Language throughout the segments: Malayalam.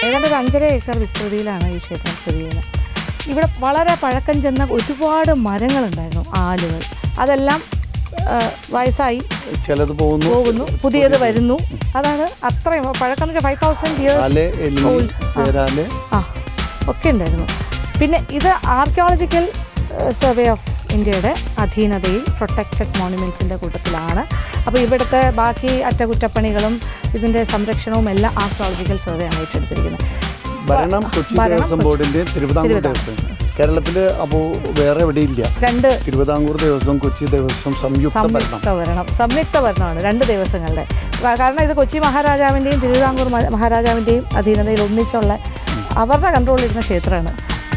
ഏതാണ്ട് ഒരു അഞ്ചര ഏക്കർ വിസ്തൃതിയിലാണ് ഈ ക്ഷേത്രം സ്ഥിതി ചെയ്യുന്നത് ഇവിടെ വളരെ പഴക്കം ചെന്ന ഒരുപാട് മരങ്ങളുണ്ടായിരുന്നു ആലുകൾ അതെല്ലാം ആ, വയസ്സായി ചിലത് പോകുന്നു പോകുന്നു പുതിയത് വരുന്നു അതാണ് അത്രയും പഴക്കം ഫൈവ് തൗസൻഡ് ഇയേഴ്സ് ആല് എല്ലി പേരാല് ആ ഒക്കെ ഉണ്ടായിരുന്നു പിന്നെ ഇത് ആർക്കിയോളജിക്കൽ സർവേ ഓഫ് ഇന്ത്യയുടെ അധീനതയിൽ പ്രൊട്ടക്റ്റഡ് മോണുമെൻറ്റ്സിൻ്റെ കൂട്ടത്തിലാണ് അപ്പോൾ ഇവിടുത്തെ ബാക്കി അറ്റകുറ്റപ്പണികളും ഇതിൻ്റെ സംരക്ഷണവും എല്ലാം ആർക്കിയോളജിക്കൽ സർവേ ആണ് ഏറ്റെടുത്തിരിക്കുന്നത് ഭരണം കൊച്ചി ഭരണം ദേവസ്വം ബോർഡിന്റെ തിരുവിതാംകൂർ ദേവസ്വം കേരളത്തില് അപ്പോൾ വേറെ എവിടെയില്ല രണ്ട് തിരുവിതാംകൂർ ദേവസ്വം കൊച്ചി ദേവസ്വം സംയുക്ത ഭരണം സംയുക്ത ഭരണം സംയുക്ത ഭരണമാണ് രണ്ട് ദിവസങ്ങളുടെ കാരണം ഇത് കൊച്ചി മഹാരാജാവിൻ്റെയും തിരുവിതാംകൂർ മ- മഹാരാജാവിൻ്റെയും അധീനതയിൽ ഒന്നിച്ചുള്ള അവരുടെ കൺട്രോളിലിരുന്ന ക്ഷേത്രമാണ്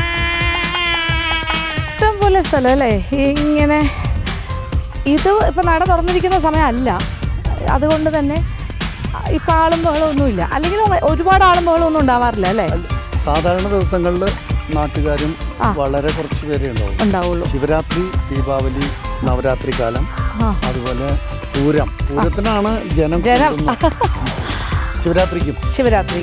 ഇഷ്ടംപോലെ സ്ഥലം അല്ലേ ഇങ്ങനെ ഇത് ഇപ്പം നട തുറന്നിരിക്കുന്ന സമയമല്ല അതുകൊണ്ട് തന്നെ ഇപ്പം ആളും ബഹളമൊന്നുമില്ല അല്ലെങ്കിൽ ഒരുപാട് ആളും ബഹളമൊന്നും ഉണ്ടാവാറില്ല അല്ലേ സാധാരണ ദിവസങ്ങളിൽ നാട്ടുകാരും വളരെ കുറച്ച് പേരേ ഉണ്ടാവും ഉണ്ടാവുള്ളൂ ശിവരാത്രി ദീപാവലി നവരാത്രി കാലം ആ. അതുപോലെ പൂരം പൂരത്തിനാണ് ജനം ജനം. കൂടുന്നത്. ശിവരാത്രിക്കും ശിവരാത്രി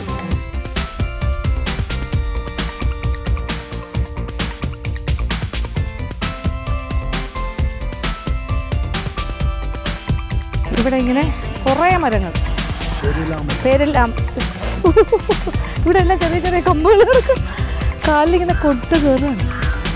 ഇവിടെ ഇങ്ങനെ കുറേ മരങ്ങൾ പേരെല്ലാം ഇവിടെ എല്ലാം ചെറിയ ചെറിയ കമ്പുകൾ കിടക്കും കാലിലിങ്ങനെ കൊട്ട് കയറുകയാണ്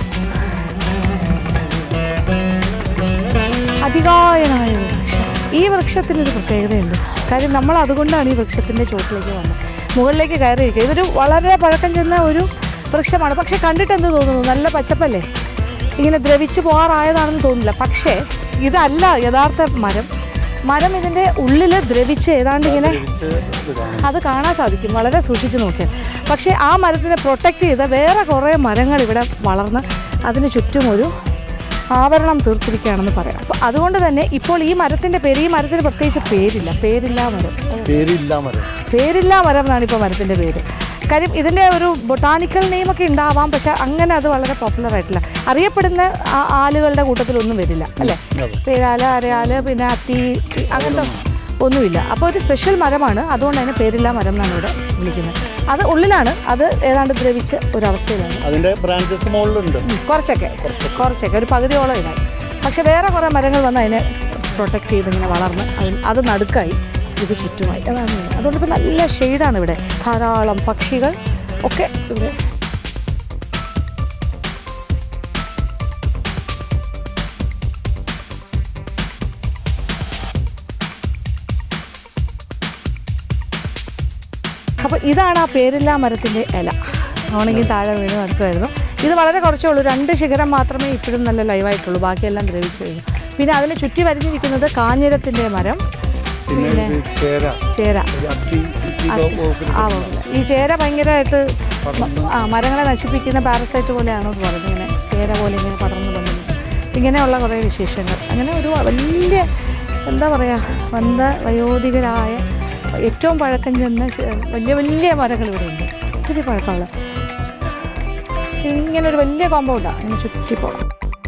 അതികായനായ ഒരു വൃക്ഷം ഈ വൃക്ഷത്തിനൊരു പ്രത്യേകതയുണ്ട് കാര്യം നമ്മൾ അതുകൊണ്ടാണ് ഈ വൃക്ഷത്തിൻ്റെ ചുവട്ടിലേക്ക് വന്നത് മുകളിലേക്ക് കയറിയിരിക്കുക ഇതൊരു വളരെ പഴക്കം ചെന്ന ഒരു വൃക്ഷമാണ് പക്ഷെ കണ്ടിട്ട് എന്ത് തോന്നുന്നു നല്ല പച്ചപ്പല്ലേ ഇങ്ങനെ ദ്രവിച്ചു പോകാറായതാണെന്ന് തോന്നില്ല പക്ഷേ ഇതല്ല യഥാർത്ഥ മരം മരം ഇതിൻ്റെ ഉള്ളിൽ ദ്രവിച്ച് ഏതാണ്ട് ഇങ്ങനെ അത് കാണാൻ സാധിക്കും വളരെ സൂക്ഷിച്ച് നോക്കിയാൽ പക്ഷേ ആ മരത്തിനെ പ്രൊട്ടക്റ്റ് ചെയ്ത വേറെ കുറേ മരങ്ങൾ ഇവിടെ വളർന്ന് അതിന് ചുറ്റും ഒരു ആവരണം തീർത്തിരിക്കുകയാണെന്ന് പറയാം അപ്പോൾ അതുകൊണ്ട് തന്നെ ഇപ്പോൾ ഈ മരത്തിൻ്റെ പേര് ഈ മരത്തിന് പ്രത്യേകിച്ച് പേരില്ല പേരില്ലാ മരം പേരില്ല മരം പേരില്ലാ മരം എന്നാണ് ഇപ്പോൾ മരത്തിൻ്റെ പേര് കാര്യം ഇതിൻ്റെ ഒരു ബൊട്ടാണിക്കൽ നെയിമൊക്കെ ഉണ്ടാവാം പക്ഷെ അങ്ങനെ അത് വളരെ പോപ്പുലർ ആയിട്ടില്ല അറിയപ്പെടുന്ന ആ- ആലുകളുടെ കൂട്ടത്തിലൊന്നും വരില്ല അല്ലേ അതെ. പേരാല് അരയാല് പിന്നെ അത്തി അങ്ങനത്തെ ഒന്നുമില്ല അപ്പോൾ ഒരു സ്പെഷ്യൽ മരമാണ് അതുകൊണ്ട് തന്നെ പേരില്ലാ മരം എന്നാണ് ഇവിടെ വിളിക്കുന്നത് അത് ഉള്ളിലാണ് അത് ഏതാണ്ട് ദ്രവിച്ച് ഒരവസ്ഥയിലാണ് അതിന്റെ ബ്രാഞ്ചസ് മുകളിലുണ്ട് ഉം, കുറച്ചൊക്കെ കുറച്ചൊക്കെ ഒരു പകുതിയോളം ഇതായി പക്ഷെ വേറെ കുറേ മരങ്ങൾ വന്ന് അതിനെ പ്രൊട്ടക്റ്റ് ചെയ്ത് ഇങ്ങനെ വളർന്ന് അത് അത് നടുക്കായി ഇത് ചുറ്റുമായി അതാണ് ഇത്. അതുകൊണ്ട് ഇപ്പോൾ നല്ല ഷെയ്ഡാണ് ഇവിടെ ധാരാളം പക്ഷികൾ ഒക്കെ ഇവിടെ അപ്പോൾ ഇതാണ് ആ പേരില്ലാ മരത്തിൻ്റെ ഇല ആണെങ്കിൽ താഴെ വീണ് നടക്കുമായിരുന്നു ഇത് വളരെ കുറച്ചേ ഉള്ളൂ രണ്ട് ശിഖരം മാത്രമേ ഇപ്പോഴും നല്ല ലൈവായിട്ടുള്ളൂ ബാക്കിയെല്ലാം ദ്രവിച്ചു കഴിഞ്ഞു പിന്നെ അതിന് ചുറ്റി വരിഞ്ഞിരിക്കുന്നത് കാഞ്ഞിരത്തിൻ്റെ മരം പിന്നെ ഒരു ചേര ചേര ഒരു അത്തി ഇത്തി വകുപ്പിൽ ആ വകുപ്പ്. ഈ ചേര ഭയങ്കരമായിട്ട് ആ മരങ്ങളെ നശിപ്പിക്കുന്ന പാരസൈറ്റ് പോലെയാണോ എന്ന് പറയുന്നത് ഇങ്ങനെ ചേര പോലെ ഇങ്ങനെ പടർന്നു വന്നു ഇങ്ങനെയുള്ള കുറേ വിശേഷങ്ങൾ അങ്ങനെ ഒരു വലിയ എന്താ പറയുക വന്ന വയോധികരായ ഏറ്റവും പഴക്കം ചെന്ന ശ- വലിയ വലിയ മരങ്ങൾ ഇവിടെ ഉണ്ട് ഒത്തിരി പഴക്കമുള്ള ഇങ്ങനെ ഒരു വലിയ കോമ്പൗണ്ടാണ് ഇങ്ങനെ ചുറ്റിപ്പോണം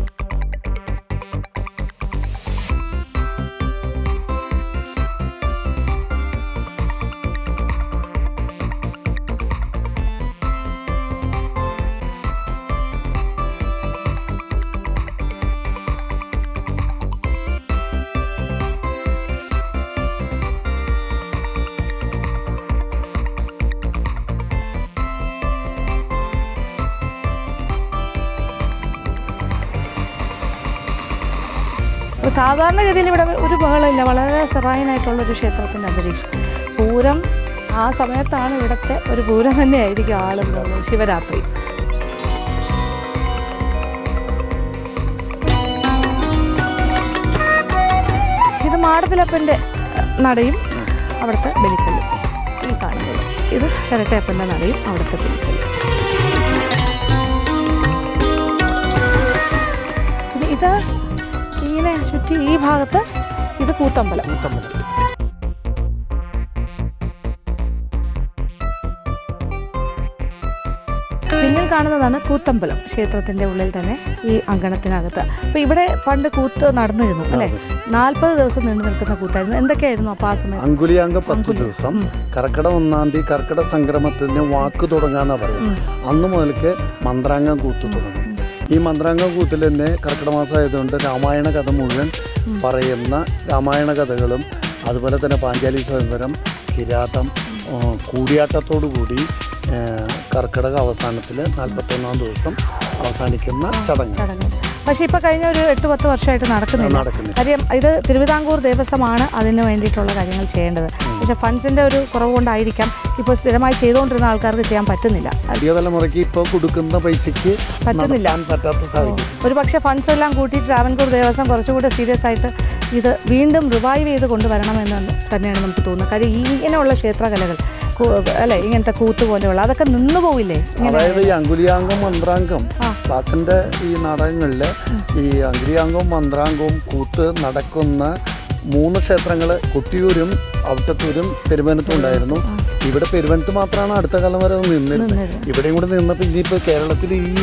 അപ്പോൾ സാധാരണഗതിയിൽ ഇവിടെ ഒരു ബഹളമില്ല വളരെ സെറായനായിട്ടുള്ളൊരു ക്ഷേത്രത്തിൻ്റെ അന്തരീക്ഷം പൂരം ആ സമയത്താണ് ഇവിടുത്തെ ഒരു പൂരം തന്നെയായിരിക്കും ആളുള്ളത് ശിവരാത്രി ഇത് മാടത്തിലപ്പൻ്റെ നടയും അവിടുത്തെ ബലിക്കല്ലും ഈ കാണുന്നത് ഇത് ഇരട്ടയപ്പൻ്റെ നടയും അവിടുത്തെ ബലിക്കല്ലും പിന്നെ ഇത് ഇങ്ങനെ ചുറ്റി ഈ ഭാഗത്ത് ഇത് കൂത്തമ്പലം പിന്നിൽ കാണുന്നതാണ് കൂത്തമ്പലം ക്ഷേത്രത്തിൻ്റെ ഉള്ളിൽ തന്നെ ഈ അങ്കണത്തിനകത്ത് അപ്പോൾ ഇവിടെ പണ്ട് കൂത്ത് നടന്നിരുന്നു അല്ലേ നാൽപ്പത് ദിവസം നീണ്ടു നിൽക്കുന്ന കൂത്തായിരുന്നു എന്തൊക്കെയായിരുന്നു അപ്പോൾ ആ സമയത്ത് അങ്കുലിയാങ്ക പത്ത് ദിവസം കർക്കിടക ഒന്നാം തീയതി കർക്കിടക സംക്രമത്തിന് വാക്ക് തുടങ്ങാന്നാ പറയും അന്ന് മുതൽക്ക് മന്ത്രാംഗം കൂത്ത് തുടങ്ങും ഈ മന്ത്രാംഗം കൂത്തിൽ തന്നെ കർക്കിടക മാസം ആയതുകൊണ്ട് രാമായണ കഥ മുഴുവൻ പറയുന്ന രാമായണ കഥകളും അതുപോലെ തന്നെ പാഞ്ചാലി സ്വയംവരം കിരാതം ആ, കൂടിയാട്ടത്തോടു കൂടി ആ, കർക്കിടക അവസാനത്തിൽ നാൽപ്പത്തൊന്നാം ദിവസം അവസാനിക്കുന്ന ചടങ്ങ് ചടങ്ങ് പക്ഷേ ഇപ്പോൾ കഴിഞ്ഞ ഒരു എട്ട് പത്ത് വർഷമായിട്ട് നടക്കുന്നില്ല നടക്കുന്നത് കാര്യം ഇത് തിരുവിതാംകൂർ ദേവസ്വമാണ് അതിന് വേണ്ടിയിട്ടുള്ള കാര്യങ്ങൾ ചെയ്യേണ്ടത് പക്ഷേ ഫണ്ട്സിൻ്റെ ഒരു കുറവ് കൊണ്ടായിരിക്കാം ഇപ്പോൾ സ്ഥിരമായി ചെയ്തുകൊണ്ടിരുന്ന ആൾക്കാർക്ക് ചെയ്യാൻ പറ്റുന്നില്ല പുതിയ തലമുറയ്ക്ക് ഇപ്പോൾ കൊടുക്കുന്ന പൈസയ്ക്ക് പറ്റുന്നില്ല. നടത്താൻ പറ്റാത്ത സാഹചര്യം ഒരു പക്ഷേ ഫണ്ട്സ് എല്ലാം കൂട്ടി ട്രാവൻകൂർ ദേവസ്വം കുറച്ചുകൂടി സീരിയസ് ആയിട്ട് ഇത് വീണ്ടും റിവൈവ് ചെയ്ത് കൊണ്ടുവരണമെന്ന് തന്നെയാണ് നമുക്ക് തോന്നുന്നത് കാര്യം ഈ ഇങ്ങനെയുള്ള ക്ഷേത്രകലകൾ കൂ- അല്ലെ ഇങ്ങനത്തെ കൂത്ത് പോലെയുള്ള അതൊക്കെ നിന്നു പോവില്ലേ ഇങ്ങനെ അതായത് ഈ അങ്കുലിയാംഗം മന്ത്രാംഗം ആ. ദാസന്റെ ഈ നാടകങ്ങളിൽ ഈ അങ്കുലിയാംഗവും മന്ത്രാംഗവും കൂത്ത് നടക്കുന്ന മൂന്ന് ക്ഷേത്രങ്ങൾ കൊട്ടിയൂരും ഔട്ടത്തൂരും പെരുവനത്തും ഉണ്ടായിരുന്നു ഇവിടെ പെരുവനത്ത് മാത്രമാണ് അടുത്ത കാലം വരെ അത് നിന്നിരുന്നത് നിന്നിരുന്നത്. ഇവിടെയും കൂടെ നിന്നപ്പോൾ ഇനിയിപ്പോൾ കേരളത്തിൽ ഈ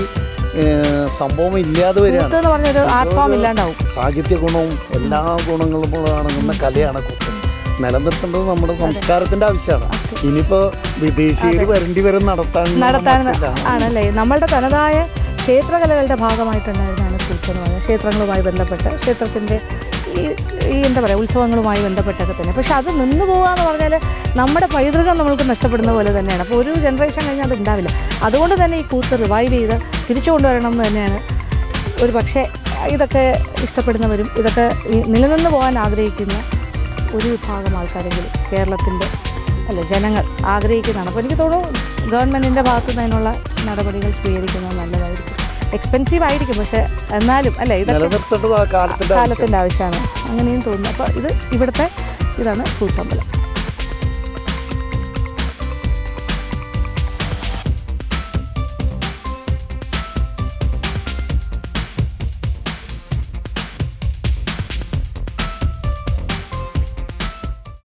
ഏർ, സംഭവം ഇല്ലാതെ വരികയാണ് കൂത്ത് എന്ന് പറഞ്ഞൊരു ആർട്ട് ഫോം ഇല്ലാണ്ടാവും സാഹിത്യ ഗുണവും എല്ലാ ഗുണങ്ങളും കൂടെ അടങ്ങുന്ന കലയാണ് കൂത്ത് നിലനിർത്തേണ്ടത് നമ്മുടെ സംസ്കാരത്തിന്റെ ആവശ്യമാണ് ഇനിയിപ്പോ വിദേശീയർ വരേണ്ടി വരും നടത്താൻ നടത്താൻ പറ്റില്ല. ആണല്ലേ നമ്മളുടെ തനതായ ക്ഷേത്രകലകളുടെ ഭാഗമായിട്ടുണ്ടായിരുന്നതാണ് കൂത്ത് എന്ന് പറയുന്നത് ക്ഷേത്രങ്ങളുമായി ബന്ധപ്പെട്ട് ക്ഷേത്രത്തിൻ്റെ ഈ ഈ എന്താ പറയുക ഉത്സവങ്ങളുമായി ബന്ധപ്പെട്ടൊക്കെ തന്നെ പക്ഷെ അത് നിന്നു പോകുക എന്ന് പറഞ്ഞാൽ നമ്മുടെ പൈതൃകം നമ്മൾക്ക് നഷ്ടപ്പെടുന്ന പോലെ തന്നെയാണ് അപ്പോൾ ഒരു ജനറേഷൻ കഴിഞ്ഞാൽ അത് ഉണ്ടാവില്ല അതുകൊണ്ട് തന്നെ ഈ കൂത്ത് റിവൈവ് ചെയ്ത് തിരിച്ചു കൊണ്ടുവരണം എന്ന് തന്നെയാണ് ഒരു പക്ഷേ ഇതൊക്കെ ഇഷ്ടപ്പെടുന്നവരും ഇതൊക്കെ ഈ നിലനിന്ന് പോകാൻ ആഗ്രഹിക്കുന്ന ഒരു വിഭാഗം ആൾക്കാരെങ്കിലും കേരളത്തിൻ്റെ അല്ല ജനങ്ങൾ ആഗ്രഹിക്കുന്നതാണ് അപ്പോൾ എനിക്ക് തോന്നുന്നു ഗവൺമെൻറ്റിൻ്റെ ഭാഗത്തു നിന്ന് അതിനുള്ള നടപടികൾ സ്വീകരിക്കുന്നത് നല്ലതായിരിക്കും എക്സ്പെൻസീവ് ആയിരിക്കും പക്ഷേ എന്നാലും അല്ലേ ഇതൊക്കെ നിലനിർത്തേണ്ടത് ആ കാലത്തിന്റെ ആവശ്യം. കാലത്തിൻ്റെ ആവശ്യമാണ് അങ്ങനെയും തോന്നുന്നു അപ്പോൾ ഇത് ഇവിടുത്തെ ഇതാണ് കൂത്തമ്പലം